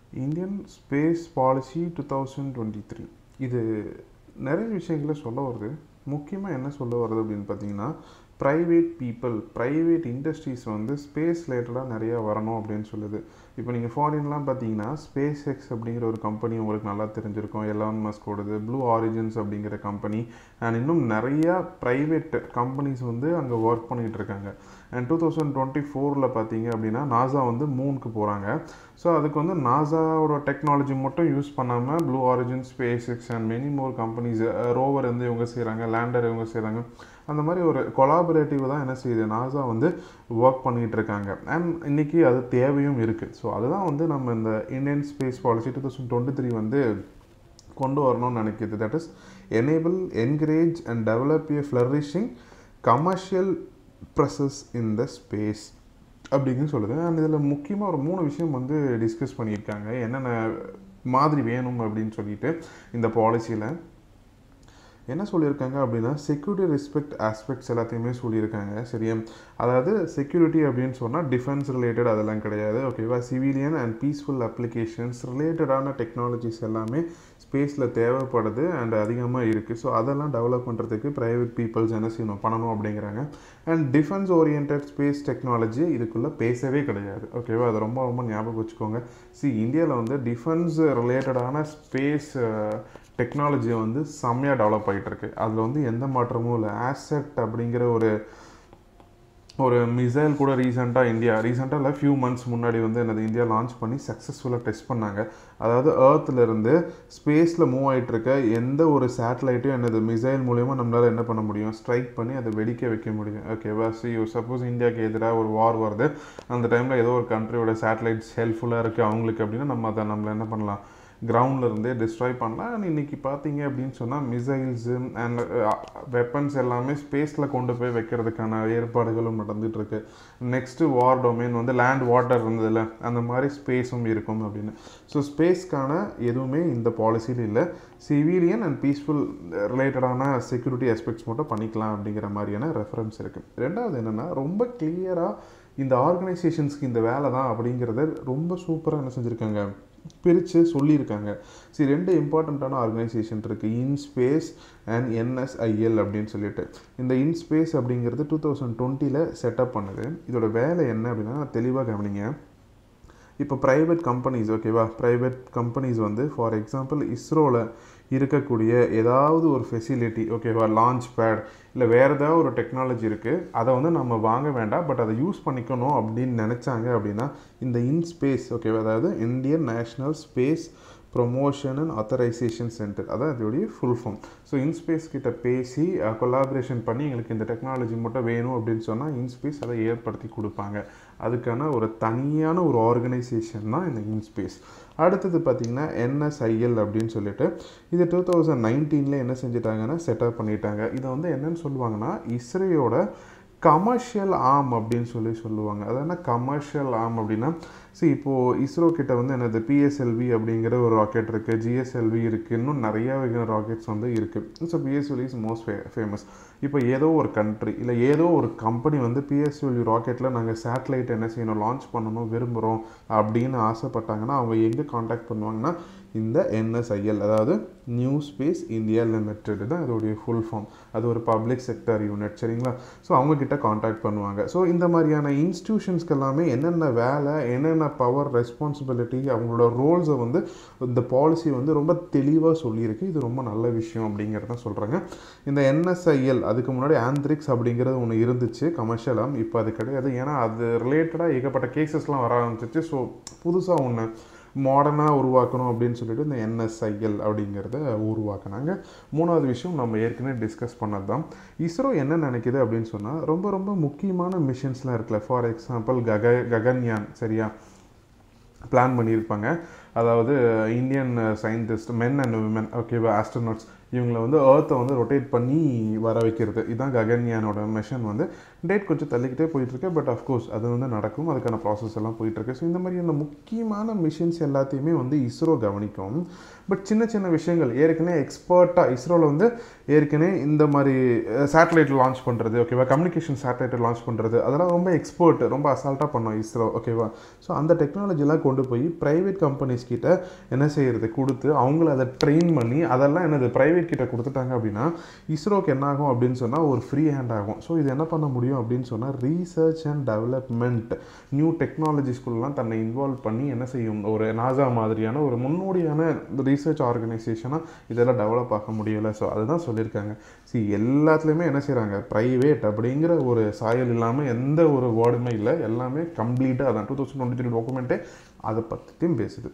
Indian space policy two thousand twenty three இது நிறைய விஷயங்களை சொல்ல வருது முக்கியமாக என்ன சொல்ல வருது அப்படின்னு பார்த்தீங்கன்னா ப்ரைவேட் பீப்புள் ப்ரைவேட் இண்டஸ்ட்ரீஸ் வந்து ஸ்பேஸ் ரிலேட்டடாக நிறையா வரணும் அப்படின்னு சொல்லுது இப்போ நீங்கள் ஃபாரின்லாம் பார்த்தீங்கன்னா ஸ்பேஸ் எக்ஸ் அப்படிங்கிற ஒரு கம்பெனி உங்களுக்கு நல்லா தெரிஞ்சிருக்கும் எலான் மஸ்கோடது ப்ளூ ஆரிஜின்ஸ் அப்படிங்கிற கம்பெனி அண்ட் இன்னும் நிறையா ப்ரைவேட் கம்பெனிஸ் வந்து அங்கே ஒர்க் பண்ணிகிட்டு இருக்காங்க அண்ட் டூ தௌசண்ட் டுவெண்ட்டி ஃபோரில் பார்த்தீங்க அப்படின்னா நாசா வந்து மூணுக்கு போகிறாங்க ஸோ அதுக்கு வந்து நாசாவோட டெக்னாலஜி மட்டும் யூஸ் பண்ணாமல் Blue Origin SpaceX and many more companies rover வந்து இவங்க செய்கிறாங்க லேண்டர் இவங்க செய்கிறாங்க அந்த மாதிரி ஒரு கொலாபரேட்டிவ் தான் என்ன செய்யுது நாசா வந்து ஒர்க் பண்ணிகிட்டு இருக்காங்க அண்ட் இன்றைக்கி அது தேவையும் இருக்குது ஸோ அதுதான் வந்து நம்ம இந்த Indian space policy two thousand twenty three வந்து கொண்டு வரணும்னு நினைக்கிது that is enable encourage and develop a flourishing commercial presence in the space அப்படின்னு சொல்லுது அண்ட் இதில் முக்கியமாக ஒரு மூணு விஷயம் வந்து டிஸ்கஸ் பண்ணியிருக்காங்க என்னென்ன மாதிரி வேணும் அப்படின்னு சொல்லிட்டு இந்த பாலிசியில் என்ன சொல்லியிருக்காங்க அப்படின்னா செக்யூரிட்டி ரெஸ்பெக்ட் ஆஸ்பெக்ட்ஸ் எல்லாத்தையுமே சொல்லியிருக்காங்க சரியா அதாவது செக்யூரிட்டி அப்படின்னு சொன்னால் டிஃபென்ஸ் ரிலேட்டட் அதெல்லாம் கிடையாது ஓகேவா சிவிலியன் அண்ட் பீஸ்ஃபுல் அப்ளிகேஷன்ஸ் ரிலேட்டடான டெக்னாலஜிஸ் எல்லாமே ஸ்பேஸில் தேவைப்படுது அண்ட் அதிகமாக இருக்குது ஸோ அதெல்லாம் டெவலப் பண்ணுறதுக்கு ப்ரைவேட் பீப்புள்ஸ் என்ன செய்யணும் பண்ணணும் அப்படிங்கிறாங்க and defence orient space technology இதுக்குள்ளே பேசவே கிடையாது ஓகேவா அதை ரொம்ப ரொம்ப ஞாபகம் வச்சுக்கோங்க சி இந்தியாவில் வந்து டிஃபென்ஸ் ரிலேட்டடான ஸ்பேஸ் டெக்னாலஜி வந்து செம்மையாக டெவலப் ஆகிட்டு இருக்கு அதில் வந்து எந்த மாற்றமும் இல்லை ஆசெட் அப்படிங்கிற ஒரு ஒரு மிசைல் கூட ரீசெண்டாக இந்தியா ரீசெண்டாக இல்லை ஃபியூ மந்த்ஸ் முன்னாடி வந்து என்னது இந்தியா லான்ச் பண்ணி சக்ஸஸ்ஃபுல்லாக டெஸ்ட் பண்ணாங்க அதாவது ஏர்த்லேருந்து ஸ்பேஸில் மூவ் ஆகிட்டு இருக்க எந்த ஒரு சேட்டலைட்டையும் என்னது மிசைல் மூலயமா நம்மளால் என்ன பண்ண முடியும் ஸ்ட்ரைக் பண்ணி அதை வெடிக்க வைக்க முடியும் ஓகேவா சி சப்போஸ் இந்தியாவுக்கு எதிராக ஒரு வார் வருது அந்த டைமில் ஏதோ ஒரு கண்ட்ரியோட சேட்டலைட்ஸ் ஹெல்ப்ஃபுல்லாக இருக்குது அவங்களுக்கு அப்படின்னா நம்ம அதை நம்மள என்ன பண்ணலாம் கிரவுண்டில் இருந்தே டிஸ்ட்ராய் பண்ணலாம் அண்ட் இன்றைக்கி பார்த்தீங்க அப்படின்னு சொன்னால் மிசைல்ஸு அண்ட் வெப்பன்ஸ் எல்லாமே ஸ்பேஸில் கொண்டு போய் வைக்கிறதுக்கான ஏற்பாடுகளும் நடந்துகிட்ருக்கு நெக்ஸ்ட்டு வார் டொமைன் வந்து லேண்ட் வாட்டர் இருந்ததில்ல அந்த மாதிரி ஸ்பேஸும் இருக்கும் அப்படின்னு ஸோ ஸ்பேஸ்க்கான எதுவுமே இந்த பாலிசியில் இல்லை சிவிலியன் அண்ட் பீஸ்ஃபுல் ரிலேட்டடான செக்யூரிட்டி ஆஸ்பெக்ட்ஸ் மட்டும் பண்ணிக்கலாம் அப்படிங்கிற மாதிரியான ரெஃபரன்ஸ் இருக்குது ரெண்டாவது என்னென்னா ரொம்ப கிளியராக இந்த ஆர்கனைசேஷன்ஸ்க்கு இந்த வேலை தான் அப்படிங்கிறத ரொம்ப சூப்பராக என்ன செஞ்சுருக்காங்க பிரித்து சொல்லியிருக்காங்க சரி ரெண்டு இம்பார்ட்டண்ட்டான ஆர்கனைசேஷன் இருக்குது இன்ஸ்பேஸ் அண்ட் என்எஸ்ஐஎல் அப்படின்னு சொல்லிட்டு இந்த இன்ஸ்பேஸ் அப்படிங்கிறது டூ தௌசண்ட் டுவெண்ட்டியில் செட்டப் பண்ணுது இதோட வேலை என்ன அப்படின்னா தெளிவாக கவனிங்க இப்போ ப்ரைவேட் கம்பெனிஸ் ஓகேவா ப்ரைவேட் கம்பெனிஸ் வந்து ஃபார் எக்ஸாம்பிள் இஸ்ரோவில் இருக்கக்கூடிய ஏதாவது ஒரு ஃபெசிலிட்டி ஓகேவா லான்ச் பேட் இல்லை வேறு ஏதாவது ஒரு டெக்னாலஜி இருக்குது அதை வந்து நம்ம வாங்க வேண்டாம் பட் அதை யூஸ் பண்ணிக்கணும் அப்படின்னு நினச்சாங்க அப்படின்னா இந்த இன்ஸ்பேஸ் ஓகேவா அதாவது Indian national space promotion and authorisation centre அதான் இதோடைய ஃபுல் ஃபார்ம் ஸோ இன்ஸ்பேஸ் கிட்ட பேசி கொலாபரேஷன் பண்ணி எங்களுக்கு இந்த டெக்னாலஜி மட்டும் வேணும் அப்படின்னு சொன்னால் இன்ஸ்பேஸ் அதை ஏற்படுத்தி கொடுப்பாங்க அதுக்கான ஒரு தனியான ஒரு ஆர்கனைசேஷன் தான் இந்த இன்ஸ்பேஸ் அடுத்தது பார்த்திங்கன்னா என்எஸ்ஐஎல் அப்படின்னு சொல்லிட்டு இது டூ தௌசண்ட் நைன்டீனில் என்ன செஞ்சிட்டாங்கன்னா செட்டப் பண்ணிட்டாங்க இதை வந்து என்னன்னு சொல்லுவாங்கன்னா இஸ்ரேயோட கமர்ஷியல் ஆம் அப்படின்னு சொல்லி சொல்லுவாங்க அது என்ன கமர்ஷியல் ஆம் அப்படின்னா சரி இப்போது இஸ்ரோ கிட்ட வந்து என்னது பிஎஸ்எல்வி அப்படிங்கிற ஒரு ராக்கெட் இருக்குது ஜிஎஸ்எல்வி இருக்குது இன்னும் நிறையா வகையான ராக்கெட்ஸ் வந்து இருக்குது so PSLV is most fa famous இப்போ ஏதோ ஒரு கண்ட்ரி இல்லை ஏதோ ஒரு கம்பெனி வந்து பிஎஸ்எல்வி ராக்கெட்டில் நாங்கள் சேட்டலைட் என்ன செய்யணும் லான்ச் பண்ணணும் விரும்புகிறோம் அப்படின்னு ஆசைப்பட்டாங்கன்னா அவங்க எங்கே காண்டாக்ட் பண்ணுவாங்கன்னா இந்த என்எஸ்ஐஎல் அதாவது நியூ ஸ்பேஸ் இந்தியா லிமிடெட் தான் அதோடைய ஃபுல் ஃபார்ம் அது ஒரு பப்ளிக் செக்டர் யூனிட் சரிங்களா ஸோ அவங்கக்கிட்ட காண்டாக்ட் பண்ணுவாங்க ஸோ இந்த மாதிரியான இன்ஸ்டியூஷன்ஸ்க்கு எல்லாமே என்னென்ன வேலை என்னென்ன பவர் ரெஸ்பான்சிபிலிட்டி அவங்களோட ரோல்ஸை வந்து இந்த பாலிசி வந்து ரொம்ப தெளிவாக சொல்லியிருக்கு இது ரொம்ப நல்ல விஷயம் அப்படிங்கிறத சொல்கிறாங்க இந்த என்எஸ்ஐஎல் அதுக்கு முன்னாடி ஆந்த்ரிக்ஸ் அப்படிங்கிறது ஒன்று இருந்துச்சு கமர்ஷியலாக இப்போ அது கிடையாது ஏன்னா அது ரிலேட்டடாக ஏகப்பட்ட கேசஸ்லாம் வர ஆரம்பிச்சிச்சு ஸோ புதுசாக ஒன்று மாடர்னாக உருவாக்கணும் அப்படின்னு சொல்லிட்டு இந்த என்எஸ்ஐஎல் அப்படிங்கிறத உருவாக்குனாங்க மூணாவது விஷயம் நம்ம ஏற்கனவே டிஸ்கஸ் பண்ணது தான் இஸ்ரோ என்ன நினைக்கிது அப்படின்னு சொன்னால் ரொம்ப ரொம்ப முக்கியமான மிஷின்ஸ்லாம் இருக்குல்ல ஃபார் எக்ஸாம்பிள் கக ககன்யான் சரியா பிளான் பண்ணியிருப்பாங்க அதாவது Indian scientist men and women ஓகேவா ஆஸ்ட்ரோனாட்ஸ் இவங்களை வந்து ஏர்த்தை வந்து ரொட்டேட் பண்ணி வர வைக்கிறது இதுதான் ககன்யானோட மிஷன் வந்து டேட் கொஞ்சம் தள்ளிக்கிட்டே போயிட்டுருக்கு பட் அஃப்கோர்ஸ் அது வந்து நடக்கும் அதுக்கான ப்ராசஸ் எல்லாம் போயிட்டுருக்கு ஸோ இந்த மாதிரியான முக்கியமான மிஷின்ஸ் எல்லாத்தையுமே வந்து இஸ்ரோ கவனிக்கும் பட் சின்ன சின்ன விஷயங்கள் ஏற்கனவே எக்ஸ்பர்ட்டாக இஸ்ரோவில் வந்து ஏற்கனவே இந்த மாதிரி சேட்டலைட் லான்ச் பண்ணுறது ஓகேவா கம்யூனிகேஷன் சேட்டலைட்டை லான்ச் பண்ணுறது அதெல்லாம் ரொம்ப எக்ஸ்பர்ட் ரொம்ப அசால்ட்டாக பண்ணோம் இஸ்ரோ ஓகேவா ஸோ அந்த டெக்னாலஜிலாம் கொண்டு போய் ப்ரைவேட் கம்பெனிஸ் கம்பெனிஸ் கிட்ட என்ன செய்யறது கொடுத்து அவங்கள அதை ட்ரெயின் பண்ணி அதெல்லாம் என்னது ப்ரைவேட் கிட்ட கொடுத்துட்டாங்க அப்படின்னா இஸ்ரோக்கு என்ன ஆகும் அப்படின்னு சொன்னால் ஒரு ஃப்ரீ ஹேண்ட் ஆகும் ஸோ இது என்ன பண்ண முடியும் அப்படின்னு சொன்னால் ரீசர்ச் அண்ட் டெவலப்மெண்ட் நியூ டெக்னாலஜிஸ்குள்ளலாம் தன்னை இன்வால்வ் பண்ணி என்ன செய்யும் ஒரு நாசா மாதிரியான ஒரு முன்னோடியான ரீசர்ச் ஆர்கனைசேஷனாக இதெல்லாம் டெவலப் ஆக முடியலை ஸோ அதுதான் சொல்லியிருக்காங்க சி எல்லாத்துலேயுமே என்ன செய்கிறாங்க ப்ரைவேட் அப்படிங்கிற ஒரு சாயல் இல்லாமல் எந்த ஒரு வேர்டுமே இல்லை எல்லாமே கம்ப்ளீட்டாக அதான் டூ தௌசண்ட் டுவெண்ட்டி த்ரீ டாக்குமெண்ட்டே அதை பற்றியும் பேசுது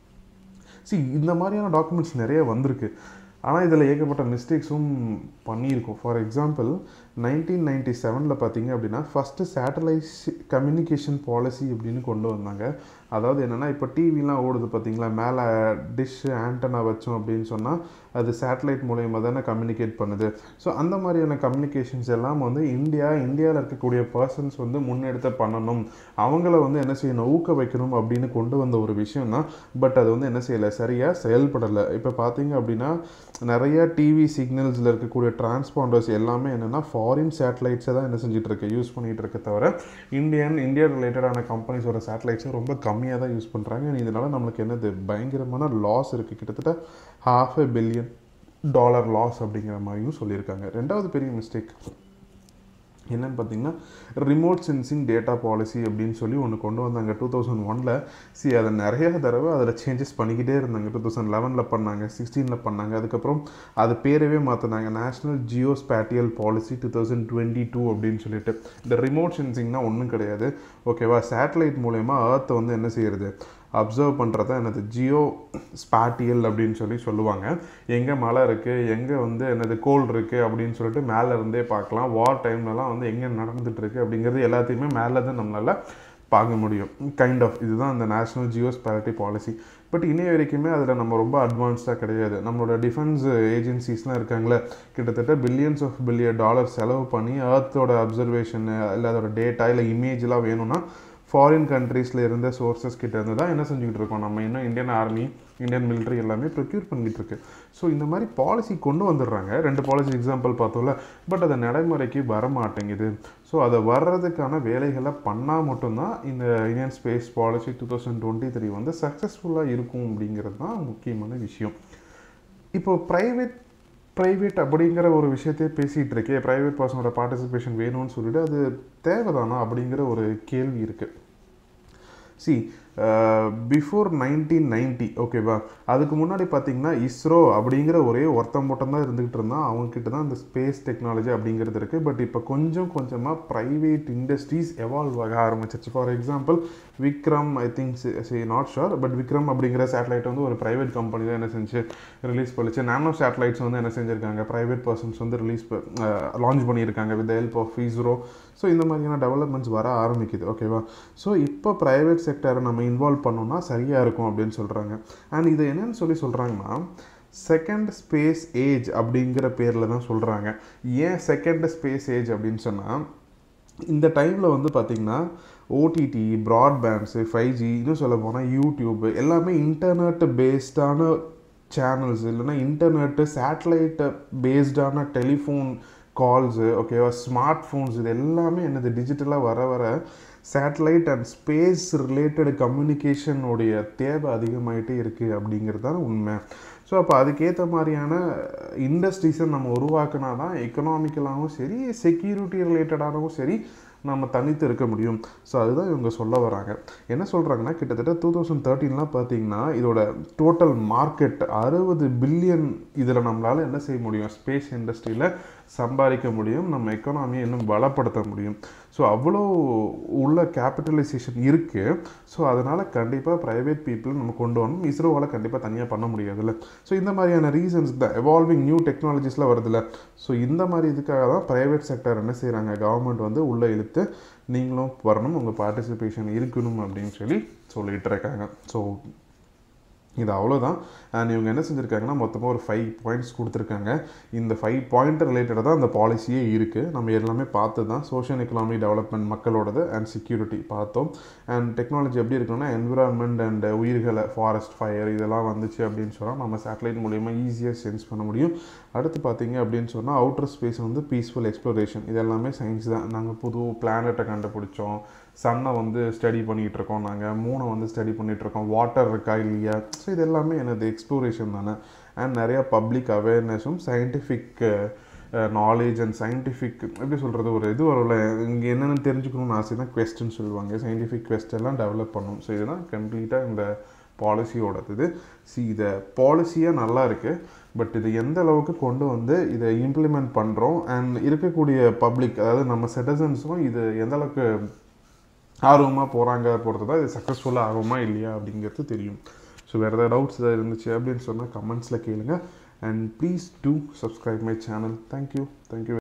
சி இந்த மாதிரியான டாக்குமெண்ட்ஸ் நிறைய வந்திருக்கு ஆனால் இதில் ஏகப்பட்ட மிஸ்டேக்ஸும் பண்ணியிருக்கோம் ஃபார் எக்ஸாம்பிள் நைன்டீன் நைன்டி செவனில் பார்த்தீங்க அப்படின்னா ஃபஸ்ட்டு சேட்டலைட் கம்யூனிகேஷன் பாலிசி அப்படின்னு கொண்டு வந்தாங்க அதாவது என்னென்னா இப்போ டிவிலாம் ஓடுது பார்த்தீங்களா மேலே டிஷ்ஷு ஆண்டனா வச்சோம் அப்படின்னு சொன்னால் அது சேட்டலைட் மூலயமா தானே கம்யூனிகேட் பண்ணுது ஸோ அந்த மாதிரியான கம்யூனிகேஷன்ஸ் எல்லாம் வந்து இந்தியா இந்தியாவில் இருக்கக்கூடிய பர்சன்ஸ் வந்து முன்னெடுத்து பண்ணணும் அவங்கள வந்து என்ன செய்யணும் ஊக்க வைக்கணும் அப்படின்னு கொண்டு வந்த ஒரு விஷயம் தான் பட் அது வந்து என்ன செய்யலை சரியாக செயல்படலை இப்போ பார்த்தீங்க அப்படின்னா நிறைய டிவி சிக்னல்ஸில் இருக்கக்கூடிய டிரான்ஸ்பாண்டர்ஸ் எல்லாமே என்னென்னா ஃபாரின் சேட்டலைட்ஸை தான் என்ன செஞ்சுட்டு இருக்கு யூஸ் பண்ணிகிட்டு இருக்க தவிர இந்தியன் இந்தியா ரிலேட்டடான கம்பெனிஸோட சேட்டலைட்ஸை ரொம்ப கம்மியாக தான் யூஸ் பண்ணுறாங்க இதனால் நம்மளுக்கு என்னது பயங்கரமான லாஸ் இருக்குது கிட்டத்தட்ட half a billion dollar loss அப்படிங்கிற மாதிரியும் சொல்லியிருக்காங்க ரெண்டாவது பெரிய மிஸ்டேக் என்னன்னு பார்த்தீங்கன்னா ரிமோட் சென்சிங் டேட்டா பாலிசி அப்படின்னு சொல்லி ஒன்று கொண்டு வந்தாங்க டூ தௌசண்ட் ஒனில் சி அதை நிறைய தடவை அதில் சேஞ்சஸ் பண்ணிக்கிட்டே இருந்தாங்க டூ தௌசண்ட் லெவனில் பண்ணாங்க சிக்ஸ்டீனில் பண்ணாங்க அதுக்கப்புறம் அது பேரவே மாற்றினாங்க national geo spatial policy two thousand twenty two அப்படின்னு சொல்லிட்டு இந்த ரிமோட் சென்சிங்னா ஒன்றும் கிடையாது ஓகேவா சேட்டலைட் மூலயமா ஏர்த்தை வந்து என்ன செய்யறது அப்சர்வ் பண்ணுறத என்னது ஜியோ ஸ்பாட்டியல் அப்படின்னு சொல்லி சொல்லுவாங்க எங்கே மழை இருக்குது எங்கே வந்து என்னது கோல்டு இருக்குது அப்படின்னு சொல்லிட்டு மேலே இருந்தே பார்க்கலாம் வார் டைம்லலாம் வந்து எங்கே நடந்துட்டுருக்கு அப்படிங்கிறது எல்லாத்தையுமே மேலே தான் நம்மளால் பார்க்க முடியும் கைண்ட் ஆஃப் இதுதான் அந்த national geo spatial policy but இன்னைய வரைக்குமே அதில் நம்ம ரொம்ப அட்வான்ஸ்டாக கிடையாது நம்மளோட டிஃபென்ஸ் ஏஜென்சிஸ்லாம் இருக்காங்களே கிட்டத்தட்ட பில்லியன்ஸ் ஆஃப் பில்லியன் டாலர் செலவு பண்ணி ஏர்த்தோட அப்சர்வேஷன் இல்லை அதோட டேட்டா இல்லை இமேஜ்லாம் வேணும்னா ஃபாரின் கண்ட்ரீஸில் இருந்த சோர்சஸ் கிட்ட இருந்து தான் என்ன செஞ்சுக்கிட்டு இருக்கோம் நம்ம இன்னும் இந்தியன் ஆர்மி இந்தியன் மிலிட்ரி எல்லாமே ப்ரொக்யூர் பண்ணிட்டு இருக்கு ஸோ இந்த மாதிரி பாலிசி கொண்டு வந்துடுறாங்க ரெண்டு பாலிசி எக்ஸாம்பிள் பார்த்தோம்ல பட் அதை நடைமுறைக்கு வர மாட்டேங்குது ஸோ அதை வர்றதுக்கான வேலைகளை பண்ணால் மட்டும்தான் இந்த Indian space policy two thousand twenty three வந்து சக்ஸஸ்ஃபுல்லாக இருக்கும் அப்படிங்கிறது தான் முக்கியமான விஷயம் இப்போ ப்ரைவேட் ப்ரைவேட் அப்படிங்கிற ஒரு விஷயத்தையே பேசிகிட்டு இருக்கே ப்ரைவேட் பர்சனோட பார்ட்டிசிபேஷன் வேணும்னு சொல்லிட்டு அது தேவைதானா அப்படிங்கிற ஒரு கேள்வி இருக்குது சி பிஃபோர் நைன்டீன் நைன்ட்டி ஓகேவா அதுக்கு முன்னாடி பார்த்தீங்கன்னா இஸ்ரோ அப்படிங்கிற ஒரே ஒருத்தன் மட்டும் தான் இருந்துகிட்டு இருந்தான் அவங்கக்கிட்ட தான் இந்த ஸ்பேஸ் டெக்னாலஜி அப்படிங்கிறது இருக்குது பட் இப்போ கொஞ்சம் கொஞ்சமாக ப்ரைவேட் இண்டஸ்ட்ரீஸ் எவால்வ் ஆக ஆரம்பிச்சிருச்சு for example Vikram I think see not sure but Vikram அப்படிங்கிற சேட்டலைட் வந்து ஒரு ப்ரைவேட் கம்பெனி தான் என்ன செஞ்சு ரிலீஸ் பண்ணிச்சு நானோ சேட்டலைட்ஸ் வந்து என்ன செஞ்சுருக்காங்க ப்ரைவேட் பர்சன்ஸ் வந்து ரிலீஸ் லான்ச் பண்ணியிருக்காங்க with help of ISRO so இந்த மாதிரியான டெவலப்மெண்ட்ஸ் வர ஆரம்பிக்குது ஓகேவா ஸோ இப்போ ப்ரைவேட் செக்டரை நம்ம இன்வால்வ் பண்ணோம்னா சரியாக இருக்கும் அப்படின்னு சொல்கிறாங்க அண்ட் இது என்னன்னு சொல்லி சொல்கிறாங்கன்னா செகண்ட் ஸ்பேஸ் ஏஜ் அப்படிங்கிற பேரில் தான் சொல்கிறாங்க ஏன் செகண்ட் ஸ்பேஸ் ஏஜ் அப்படின்னு சொன்னால் இந்த டைமில் வந்து பார்த்திங்கன்னா ஓடிடி ப்ராட்பேண்ட்ஸு ஃபைவ் ஜி இன்னும் சொல்ல போனால் யூடியூப் எல்லாமே இன்டர்நெட் பேஸ்டான சேனல்ஸ் இல்லைன்னா இன்டர்நெட்டு சேட்டலைட்டு பேஸ்டான டெலிஃபோன் கால்ஸு ஓகேவா ஸ்மார்ட் ஃபோன்ஸ் இது எல்லாமே என்னது டிஜிட்டலாக வர வர சேட்டலைட் அண்ட் ஸ்பேஸ் ரிலேட்டட் கம்யூனிகேஷனுடைய தேவை அதிகமாகிட்டே இருக்குது அப்படிங்கிறது தான் உண்மை ஸோ அப்போ அதுக்கேற்ற மாதிரியான இண்டஸ்ட்ரீஸை நம்ம உருவாக்கினா தான் எக்கனாமிக்கலாகவும் சரி செக்யூரிட்டி ரிலேட்டடாகவும் சரி நம்ம தனித்து இருக்க முடியும் ஸோ அதுதான் இவங்க சொல்ல வராங்க என்ன சொல்கிறாங்கன்னா கிட்டத்தட்ட டூ தௌசண்ட் தேர்ட்டீன்லாம் பார்த்தீங்கன்னா இதோட டோட்டல் மார்க்கெட் அறுபது பில்லியன் இதில் நம்மளால் என்ன செய்ய முடியும் ஸ்பேஸ் இண்டஸ்ட்ரியில் சம்பாதிக்க முடியும் நம்ம எக்கனாமியை இன்னும் பலப்படுத்த முடியும் ஸோ அவ்வளோ உள்ள கேபிட்டலைசேஷன் இருக்குது ஸோ அதனால் கண்டிப்பாக ப்ரைவேட் பீப்புள் நம்ம கொண்டு வரணும் இஸ்ரோவால் கண்டிப்பாக தனியாக பண்ண முடியாதுல்ல ஸோ இந்த மாதிரியான ரீசன்ஸ் தான் எவால்விங் நியூ டெக்னாலஜிஸ்லாம் வருதுல்ல ஸோ இந்த மாதிரி இதுக்காக தான் ப்ரைவேட் செக்டர் என்ன செய்கிறாங்க கவர்மெண்ட் வந்து உள்ளே இழுத்து நீங்களும் வரணும் உங்கள் பார்ட்டிசிபேஷன் இருக்கணும் அப்படின்னு சொல்லி சொல்லிகிட்டு இருக்காங்க ஸோ இது அவ்வளோதான் அண்ட் இவங்க என்ன செஞ்சுருக்காங்கன்னா மொத்தமாக ஒரு ஃபைவ் பாயிண்ட்ஸ் கொடுத்துருக்காங்க இந்த ஃபைவ் பாயிண்ட் ரிலேட்டடாக தான் அந்த பாலிசியே இருக்குது நம்ம எல்லாமே பார்த்து தான் சோஷியல் எக்கனாமிக் டெவலப்மெண்ட் மக்களோடது அண்ட் செக்யூரிட்டி பார்த்தோம் அண்ட் டெக்னாலஜி எப்படி இருக்கணும்னா என்விரான்மெண்ட் அண்ட் உயிர்களை ஃபாரஸ்ட் ஃபயர் இதெல்லாம் வந்துச்சு அப்படின்னு சொன்னால் நம்ம சேட்டலைட் மூலயமா ஈஸியாக சென்ஸ் பண்ண முடியும் அடுத்து பார்த்தீங்க அப்படின்னு சொன்னால் அவுட்டர் ஸ்பேஸ் வந்து பீஸ்ஃபுல் எக்ஸ்ப்ளோரேஷன் இது எல்லாமே சயின்ஸ் தான் நாங்கள் புது பிளானட்டை கண்டுபிடிச்சோம் சன்னை வந்து ஸ்டடி பண்ணிகிட்டு இருக்கோம் நாங்கள் மூணை வந்து ஸ்டடி பண்ணிகிட்டு இருக்கோம் வாட்டர் இருக்கா இல்லையா ஸோ இது எல்லாமே எனது எக்ஸ்ப்ளோரேஷன் தானே அண்ட் நிறையா பப்ளிக் அவேர்னஸும் சயின்டிஃபிக் நாலேஜ் அண்ட் சயின்டிஃபிக் எப்படி சொல்கிறது ஒரு இது வரும்ல இங்கே என்னென்னு தெரிஞ்சுக்கணும்னு ஆசை தான் கொஸ்டின் சொல்லுவாங்க சயின்டிஃபிக் கொஸ்டின் எல்லாம் டெவலப் பண்ணும் ஸோ இதுதான் கம்ப்ளீட்டாக இந்த பாலிசியோடது இது சி இதை பாலிசியாக நல்லா இருக்குது பட் இது எந்த அளவுக்கு கொண்டு வந்து இதை இம்ப்ளிமெண்ட் பண்ணுறோம் அண்ட் இருக்கக்கூடிய பப்ளிக் அதாவது நம்ம சிட்டிசன்ஸும் இது எந்த அளவுக்கு ஆர்வமாக போகிறாங்க பொறுத்து தான் இது சக்ஸஸ்ஃபுல்லாக ஆகுமா இல்லையா அப்படிங்கிறது தெரியும் ஸோ வேறு ஏதாவது டவுட்ஸ் ஏதாவது இருந்துச்சு அப்படின்னு சொன்னால் கமெண்ட்ஸில் கேளுங்க and please do subscribe my channel thank you thank you